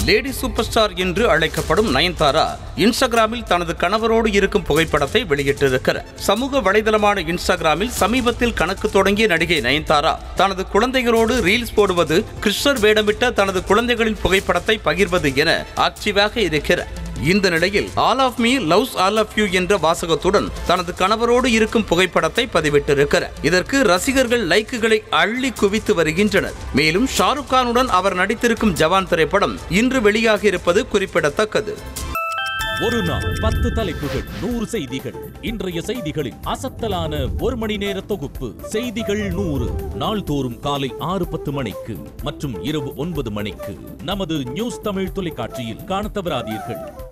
lady super star என்று அழைக்கப்படும் நயன்தாரா இன்ஸ்டாகிராமில் தனது கணவரோடு இருக்கும் புகைப்படத்தை வெளியிட்டிருக்கிறார் சமூக வலைதளமான இன்ஸ்டாகிராமில் சமீபத்தில் கணக்கு தொடங்கிய நடிகை நயன்தாரா தனது குழந்தைகளோடு ரீல்ஸ் போடுவது கிருஷ்ணர் வேடமிட்ட தனது குழந்தைகளின் புகைப்படத்தை பகிர்வது என ஆக்டிவாக இருக்கிறார் இந்த நிலையில் all of me loves all of you என்ற வாசகத்துடன் தனது கணவரோடு இருக்கும் புகைப்படத்தை பதிவிட்டிருக்கிறார் இதற்கு ரசிகர்கள் லைக்குகளை அள்ளி குவித்து வருகின்றனர் மேலும் ஷாருக் கானுடன் அவர் நடித்திருக்கும் ஜவான் திரைப்படம் இன்று வெளியாகி இருப்பது குறிப்பிடத்தக்கது ஒரு நாள் பத்து தலைப்புகள் நூறு செய்திகள் இன்றைய செய்திகளின் அசத்தலான ஒரு மணி நேர தொகுப்பு செய்திகள் நூறு நாள்தோறும் காலை ஆறு பத்து மணிக்கு மற்றும் இரவு ஒன்பது மணிக்கு நமது நியூஸ் தமிழ் தொலைக்காட்சியில் காணத் தவறாதீர்கள்